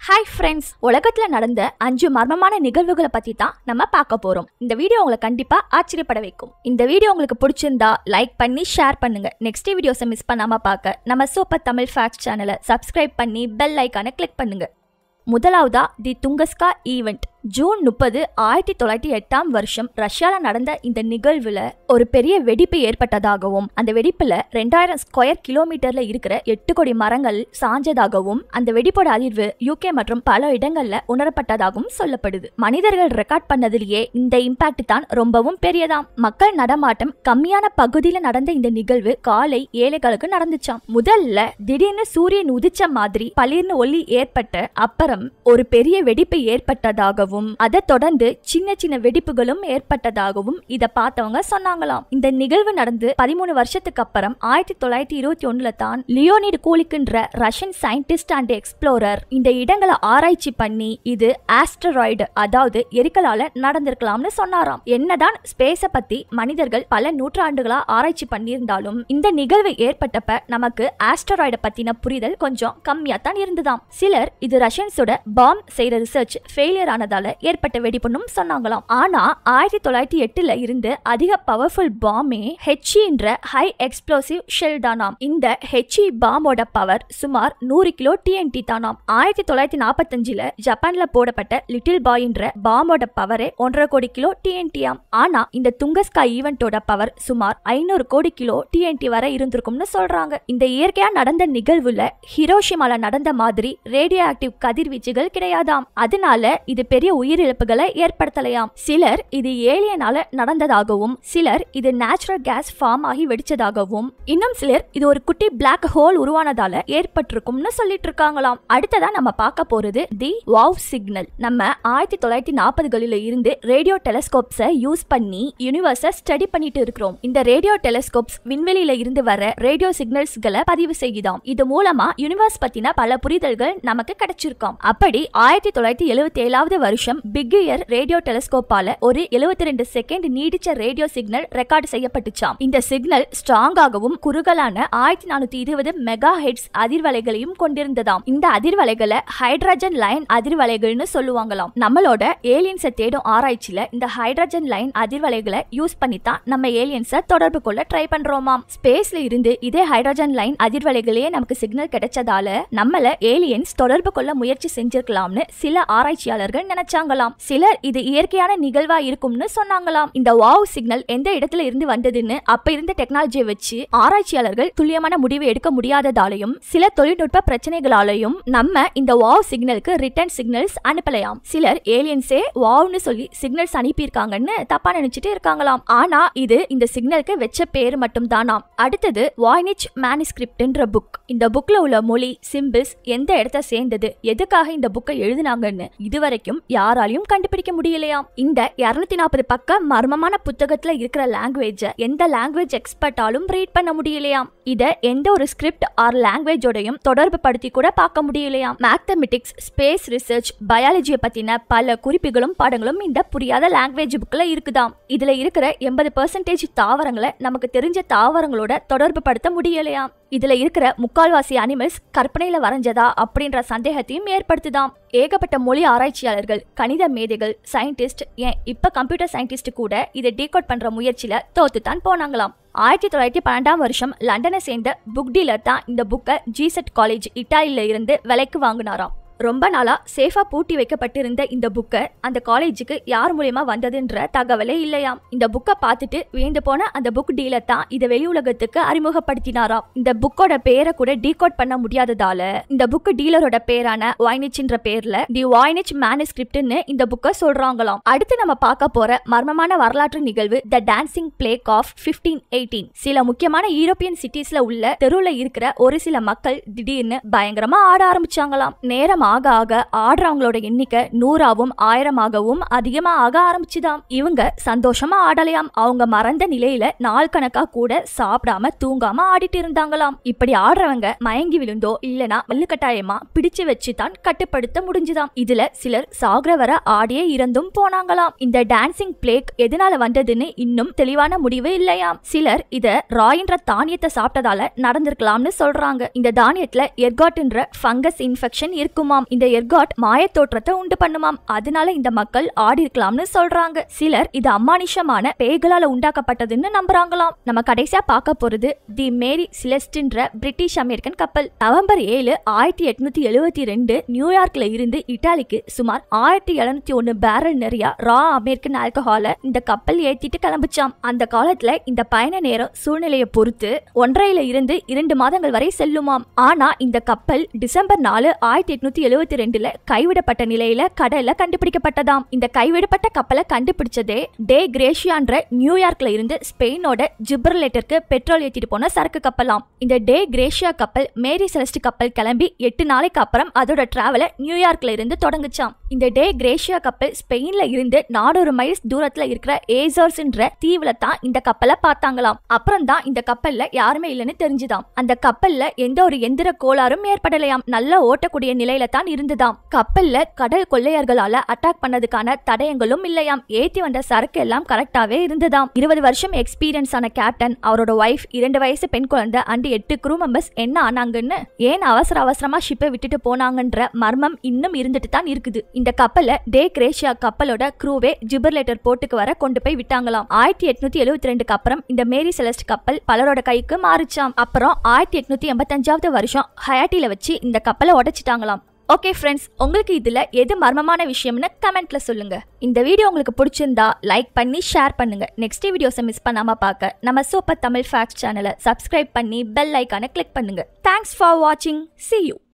hi friends உலகத்துல நடந்த அஞ்சு மர்மமான நிகழ்வுகளை பத்தி தான் நம்ம பார்க்க போறோம் இந்த வீடியோ உங்களை கண்டிப்பா ஆச்சரியப்பட வைக்கும் இந்த வீடியோ உங்களுக்கு பிடிச்சிருந்தா லைக் பண்ணி ஷேர் பண்ணுங்க நெக்ஸ்ட் வீடியோஸை மிஸ் பண்ணாம பார்க்க நம்ம சூப்பர் தமிழ் ஃபேக்ட்ஸ் சேனலை சப்ஸ்கிரைப் பண்ணி பெல் ஐக்கானை கிளிக் பண்ணுங்க முதலாவதா தி துங்கஸ்கா ஈவெண்ட் ஜூன் முப்பது ஆயிரத்தி தொள்ளாயிரத்தி எட்டாம் வருஷம் ரஷ்யால நடந்த இந்த நிகழ்வுல ஒரு பெரிய வெடிப்பு ஏற்பட்டதாகவும் அந்த வெடிப்புல ரெண்டாயிரம் ஸ்கொயர் கிலோமீட்டர்ல இருக்கிற எட்டு கோடி மரங்கள் சாஞ்சதாகவும் அந்த வெடிப்போட அதிர்வு யூகே மற்றும் பல இடங்கள்ல உணரப்பட்டதாகவும் சொல்லப்படுது மனிதர்கள் ரெக்கார்ட் பண்ணதிலேயே இந்த இம்பாக்ட் தான் ரொம்பவும் பெரியதாம் மக்கள் நடமாட்டம் கம்மியான பகுதியில நடந்த இந்த நிகழ்வு காலை ஏழைகளுக்கு நடந்துச்சாம் முதல்ல திடீர்னு சூரியன் உதிச்ச மாதிரி பளிர்னு ஒளி ஏற்பட்ட அப்புறம் ஒரு பெரிய வெடிப்பு ஏற்பட்டதாகவும் அதை தொடர்ந்து சின்ன சின்ன வெடிப்புகளும் ஏற்பட்டதாகவும் இத பார்த்தவங்க சொன்னாங்களாம் இந்த நிகழ்வு நடந்து பதிமூணு வருஷத்துக்கு அப்புறம் ஆயிரத்தி தொள்ளாயிரத்தி இருபத்தி ஒண்ணுல தான் லியோனிட் கூலிக்குன்ற ரஷ்யன் சயின்டிஸ்ட் அண்ட் எக்ஸ்ப்ளோரர் இந்த இடங்களை ஆராய்ச்சி பண்ணி இது ஆஸ்டராய்டு அதாவது எரிக்கலால நடந்திருக்கலாம்னு சொன்னாராம் என்னதான் ஸ்பேஸ பத்தி மனிதர்கள் பல நூற்றாண்டுகளா ஆராய்ச்சி பண்ணியிருந்தாலும் இந்த நிகழ்வு ஏற்பட்டப்ப நமக்கு ஆஸ்டராய்டு பத்தின புரிதல் கொஞ்சம் கம்மியா தான் இருந்ததாம் சிலர் இது ரஷ்யன்ஸோட பாம் செய்யற ரிசர்ச் ஃபெயிலியர் ஆனதால ஏற்பட்ட வெடிப்புன்னும் சொன்னாங்களாம் ஆனா ஆயிரத்தி தொள்ளாயிரத்தி எட்டுல இருந்து அதிக பவர்ஃபுல் பாமே ஹெச்இன்ற ஹை எக்ஸ்ப்ளோசிவ் ஷெல் தானாம் இந்த ஹெச்இ பாமோட பவர் சுமார் நூறு கிலோ டிஎன்டி தானாம் ஆயிரத்தி தொள்ளாயிரத்தி நாற்பத்தஞ்சுல ஜப்பான்ல போடப்பட்ட லிட்டில் பாய்ன்ற பாமோட பவரே ஒன்றரை கோடி கிலோ டிஎன்டியாம் ஆனா இந்த துங்கஸ்கா ஈவெண்டோட பவர் சுமார் ஐநூறு கோடி கிலோ டிஎன்டி வரை இருந்திருக்கும்னு சொல்றாங்க இந்த இயற்கையா நடந்த நிகழ்வுல ஹிரோஷிமால நடந்த மாதிரி ரேடியோ ஆக்டிவ் கதிர்வீச்சுகள் கிடையாதாம் அதனால இது பெரிய உயிரிழப்புகளை ஏற்படுத்தலையாம் சிலர் இது ஏலியனால நடந்ததாகவும் சிலர் இது நேச்சுரல் கேஸ் ஃபார்ம் ஆகி வெடிச்சதாகவும் இன்னும் சிலர் இது ஒரு குட்டி பிளாக் ஹோல் உருவானதால ஏற்பட்டிருக்கும்னு சொல்லிட்டு இருக்காங்களாம் அடுத்ததா நம்ம பார்க்க போறது தி வாவ் சிக்னல் நம்ம ஆயிரத்தி தொள்ளாயிரத்தி நாற்பதுகளில இருந்து ரேடியோ டெலஸ்கோப்ஸை யூஸ் பண்ணி யூனிவர்ஸை ஸ்டடி பண்ணிட்டு இருக்கிறோம் இந்த ரேடியோ டெலஸ்கோப்ஸ் விண்வெளியில இருந்து வர ரேடியோ சிக்னல்ஸ்களை பதிவு செய்யுதாம் இது மூலமா யூனிவர்ஸ் பத்தின பல புரிதல்கள் நமக்கு கிடைச்சிருக்காம் அப்படி ஆயிரத்தி தொள்ளாயிரத்தி எழுபத்தி ஏழாவது வருஷம் பிக் இயர் ரேடியோ டெலஸ்கோப்பால ஒரு எழுபத்தி ரெண்டு செகண்ட் நீடிச்ச ரேடியோ சிக்னல் ரெக்கார்ட் செய்யப்பட்டுச்சாம் இந்த சிக்னல் ஸ்ட்ராங்காகவும் குறுகலான ஆயிரத்தி நானூத்தி இருபது மெகா ஹெட்ஸ் அதிர்வலைகளையும் கொண்டிருந்ததாம் இந்த அதிர்வலைகளை ஹைட்ரஜன் லைன் அதிர்வலைகள்னு சொல்லுவாங்களாம் நம்மளோட ஏலியன்ஸை தேடும் ஆராய்ச்சியில இந்த ஹைட்ரஜன் லைன் அதிர்வலைகளை யூஸ் பண்ணி தான் நம்ம ஏலியன்ஸை தொடர்பு கொள்ள ட்ரை பண்றோமாம் ஸ்பேஸ்ல இருந்து இதே ஹைட்ரஜன் லைன் அதிர்வலைகளே நமக்கு சிக்னல் கிடைச்சதால நம்மள ஏலியன்ஸ் தொடர்பு கொள்ள முயற்சி செஞ்சிருக்கலாம்னு சில ஆராய்ச்சியாளர்கள் நினைச்சாங்களாம் சிலர் இது இயற்கையான நிகழ்வா இருக்கும்னு சொன்னாங்களாம் இந்த வாவ் சிக்னல் எந்த இடத்துல இருந்து வந்ததுன்னு அப்ப இருந்த டெக்னாலஜியை வச்சு ஆராய்ச்சியாளர்கள் துல்லியமான முடிவு எடுக்க முடியாததாலையும் சில தொழில்நுட்ப பிரச்சனைகளாலையும் நம்ம இந்த வாவ் சிக்னலுக்கு ரிட்டர்ன் சிக்னல்ஸ் அனுப்பலையாம் சிலர் ஏலியன்ஸே வாவ்னு சொல்லி சிக்னல்ஸ் அனுப்பியிருக்காங்கன்னு தப்பா நினைச்சிட்டு இருக்காங்களாம் ஆனா இது இந்த சிக்னலுக்கு வெச்ச பேரு மட்டும் தானாம் அடுத்தது வாய்னிச் மேனிஸ்கிரிப்ட்ன்ற புக் இந்த புக்ல உள்ள மொழி சிம்பிள்ஸ் எந்த இடத்த சேர்ந்தது எதுக்காக இந்த புக்கை எழுதினாங்கன்னு இதுவரைக்கும் யாராலையும் கண்டுபிடிக்க முடியலையாம் இந்த இருநூத்தி நாற்பது பக்க மர்மமான புத்தகத்துல இருக்கிற லாங்குவேஜ எந்த லாங்குவேஜ் எக்ஸ்பர்ட்டாலும் ரீட் பண்ண முடியலையாம் இத எந்த ஒரு ஸ்கிரிப்ட் ஆர் லாங்குவேஜோடையும் தொடர்பு படுத்தி கூட பார்க்க முடியலையாம் மேத்தமெட்டிக்ஸ் ஸ்பேஸ் ரிசர்ச் பயாலஜியை பத்தின பல குறிப்புகளும் பாடங்களும் இந்த புரியாத லாங்குவேஜ் புக்ல இருக்குதாம் இதுல இருக்கிற எண்பது பெர்சன்டேஜ் தாவரங்களை நமக்கு தெரிஞ்ச தாவரங்களோட தொடர்பு படுத்த முடியலையாம் இதுல இருக்கிற முக்கால்வாசி அனிமல்ஸ் கற்பனையில வரைஞ்சதா அப்படின்ற சந்தேகத்தையும் ஏற்படுத்துதாம் ஏகப்பட்ட மொழி ஆராய்ச்சியாளர்கள் கணித மேதைகள் சயின்டிஸ்ட் ஏன் இப்ப கம்ப்யூட்டர் சயின்டிஸ்ட் கூட இதை டீகோட் பண்ற முயற்சியில தோத்து தான் போனாங்களாம் ஆயிரத்தி தொள்ளாயிரத்தி பன்னெண்டாம் வருஷம் லண்டனை சேர்ந்த புக் டீலர் தான் இந்த புக்கை ஜிசெட் காலேஜ் இட்டாலியில இருந்து விலைக்கு வாங்கினாராம் ரொம்ப நாளா சேஃபா பூட்டி வைக்கப்பட்டிருந்த இந்த புக்கை அந்த காலேஜுக்கு யார் மூலியமா வந்ததுன்ற தகவலே இல்லையாம் இந்த புக்கை பார்த்துட்டு வியந்து போன அந்த புக் டீலர் தான் இதை வெளி உலகத்துக்கு அறிமுகப்படுத்தினாராம் இந்த புக்கோட பேரை கூட டீகோட் பண்ண முடியாததால இந்த புக் டீலரோட பேரான வாய்னிச்ன்ற பேர்ல தி வாய்னிச் மேனுஸ்கிரிப்ட்னு இந்த புக்கை சொல்றாங்களாம் அடுத்து நம்ம பார்க்க போற மர்மமான வரலாற்று நிகழ்வு the dancing plague of fifteen eighteen சில முக்கியமான யூரோப்பியன் சிட்டிஸ்ல உள்ள தெருவுல இருக்கிற ஒரு சில மக்கள் திடீர்னு பயங்கரமா ஆட ஆரம்பிச்சாங்களாம் நேரம் ஆக ஆக ஆடுறவங்களோட எண்ணிக்கை நூறாவும் ஆயிரமாகவும் அதிகமா ஆக ஆரம்பிச்சுதாம் இவங்க சந்தோஷமா ஆடலையாம் அவங்க மறந்த நிலையில நாள் கணக்கா கூட சாப்பிடாம தூங்காம ஆடிட்டு இருந்தாங்களாம் இப்படி ஆடுறவங்க மயங்கி விழுந்தோ இல்லனா வல்லுக்கட்டாயமா பிடிச்சு வச்சு தான் கட்டுப்படுத்த முடிஞ்சுதாம் இதுல சிலர் சாகுற வர ஆடியே இறந்தும் போனாங்களாம் இந்த டான்சிங் பிளேக் எதனால வந்ததுன்னு இன்னும் தெளிவான முடிவு இல்லையாம் சிலர் இத ராயின்ற தானியத்தை சாப்பிட்டதால நடந்திருக்கலாம்னு சொல்றாங்க இந்த தானியத்துல எர்காட்ன்ற ஃபங்கஸ் இன்ஃபெக்ஷன் இருக்குமா இருக்குமாம் இந்த எர்காட் மாய தோற்றத்தை உண்டு பண்ணுமாம் அதனால இந்த மக்கள் ஆடி இருக்கலாம்னு சொல்றாங்க சிலர் இது அமானுஷமான பேய்களால உண்டாக்கப்பட்டதுன்னு நம்புறாங்களாம் நம்ம கடைசியா பார்க்க போறது தி மேரி சிலஸ்டின்ற பிரிட்டிஷ் அமெரிக்கன் கப்பல் நவம்பர் ஏழு ஆயிரத்தி எட்நூத்தி எழுவத்தி ரெண்டு நியூயார்க்ல இருந்து இட்டாலிக்கு சுமார் ஆயிரத்தி எழுநூத்தி ஒன்னு பேரல் நிறைய ரா அமெரிக்கன் ஆல்கஹால இந்த கப்பல் ஏத்திட்டு கிளம்பிச்சாம் அந்த காலத்துல இந்த பயண நேரம் சூழ்நிலையை பொறுத்து ஒன்றையில இருந்து இரண்டு மாதங்கள் வரை செல்லுமாம் ஆனா இந்த கப்பல் டிசம்பர் நாலு ஆயிரத்தி எட்நூத்தி எழுவத்தி ரெண்டுல கைவிடப்பட்ட நிலையில கடல்ல கண்டுபிடிக்கப்பட்டதாம் இந்த கைவிடப்பட்ட கப்பலை கண்டுபிடிச்சதே டே கிரேஷியான்ற நியூயார்க்ல இருந்து ஸ்பெயினோட ஜிப்ரலேட்டருக்கு பெட்ரோல் ஏத்திட்டு போன சரக்கு கப்பலாம் இந்த டே கிரேஷியா கப்பல் மேரி செலஸ்ட் கப்பல் கிளம்பி எட்டு நாளைக்கு அப்புறம் அதோட டிராவலை நியூயார்க்ல இருந்து தொடங்குச்சாம் இந்த டே கிரேஷியா கப்பல் ஸ்பெயின்ல இருந்து நானூறு மைல்ஸ் தூரத்துல இருக்கிற ஏசோர்ஸ்ன்ற தீவுல தான் இந்த கப்பலை பார்த்தாங்களாம் அப்புறம் தான் இந்த கப்பல்ல யாருமே இல்லைன்னு தெரிஞ்சுதாம் அந்த கப்பல்ல எந்த ஒரு எந்திர கோளாறும் ஏற்படலையாம் நல்லா ஓட்டக்கூடிய நிலையில தான் இருந்துதாம் கப்பல்ல கடல் கொள்ளையர்களால அட்டாக் பண்ணதுக்கான தடயங்களும் இல்லையாம் ஏத்தி வந்த சரக்கு எல்லாம் கரெக்டாவே இருந்ததாம் இருபது வருஷம் எக்ஸ்பீரியன்ஸ் ஆன கேப்டன் அவரோட ஒய்ஃப் இரண்டு வயசு பெண் குழந்தை அண்ட் எட்டு crew மெம்பர்ஸ் என்ன ஆனாங்கன்னு ஏன் அவசர அவசரமா ஷிப்பை விட்டுட்டு போனாங்கன்ற மர்மம் இன்னும் இருந்துட்டு தான் இருக்குது இந்த கப்பல்ல டே கிரேஷியா கப்பலோட க்ரூவே ஜிபர்லேட்டர் போர்ட்டுக்கு வர கொண்டு போய் விட்டாங்களாம் ஆயிரத்தி எட்நூத்தி எழுபத்தி ரெண்டுக்கு அப்புறம் இந்த மேரி செலஸ்ட் கப்பல் பலரோட கைக்கு மாறிச்சாம் அப்புறம் ஆயிரத்தி எட்நூத்தி எண்பத்தஞ்சாவது வருஷம் ஹயாட்டில வச்சு இந்த கப்பலை உடைச்சிட்டாங்களாம் ஓகே ஃப்ரெண்ட்ஸ் உங்களுக்கு இதுல எது மர்மமான விஷயம்னு கமெண்ட்ல சொல்லுங்க இந்த வீடியோ உங்களுக்கு பிடிச்சிருந்தா லைக் பண்ணி ஷேர் பண்ணுங்க நெக்ஸ்ட் வீடியோஸை மிஸ் பண்ணாம பார்க்க நம்ம சூப்பர் தமிழ் ஃபேக்ஸ் சேனலை சப்ஸ்கிரைப் பண்ணி பெல் ஐக்கானை கிளிக் பண்ணுங்க தேங்க்ஸ் ஃபார் வாட்சிங் see you